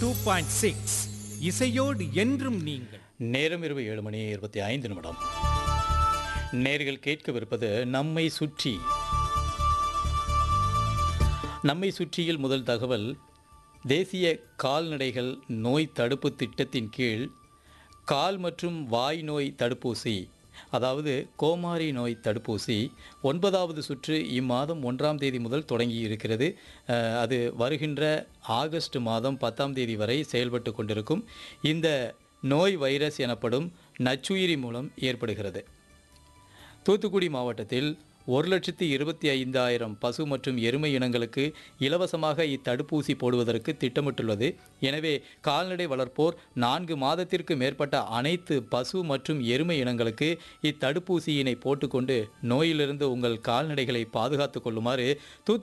two point six இசையோடு என்றும் நீங்கள் நேரம் இரவு ஏழு மணி இருபத்தி ஐந்து நிமிடம் நேர்கள் கேட்கவிருப்பது நம்மை சுற்றி நம்மை சுற்றியில் முதல் தகவல் தேசிய கால்நடைகள் நோய் தடுப்பு திட்டத்தின் கீழ் கால் மற்றும் வாய் நோய் தடுப்பூசி அதாவது கோமாரி நோய் தடுப்பூசி ஒன்பதாவது சுற்று இம்மாதம் ஒன்றாம் தேதி முதல் தொடங்கி இருக்கிறது அஹ், அது வருகின்ற ஆகஸ்ட் மாதம் பத்தாம் தேதி வரை செயல்பட்டு கொண்டிருக்கும் இந்த நோய் வைரஸ் எனப்படும் நச்சுயிரி மூலம் ஏற்படுகிறது தூத்துக்குடி மாவட்டத்தில் ஒரு லட்சத்தி இருபத்தி ஐந்தாயிரம் பசு மற்றும் எருமை இனங்களுக்கு இலவசமாக இத்தடுப்பூசி போடுவதற்கு திட்டமிட்டுள்ளது எனவே கால்நடை வளர்ப்போர் நான்கு மாதத்திற்கு மேற்பட்ட அனைத்து பசு மற்றும் எருமை இனங்களுக்கு இத்தடுப்பூசியினை போட்டுக்கொண்டு நோயிலிருந்து உங்கள் கால்நடைகளை பாதுகாத்துக் கொள்ளுமாறு தூத்துக்குடி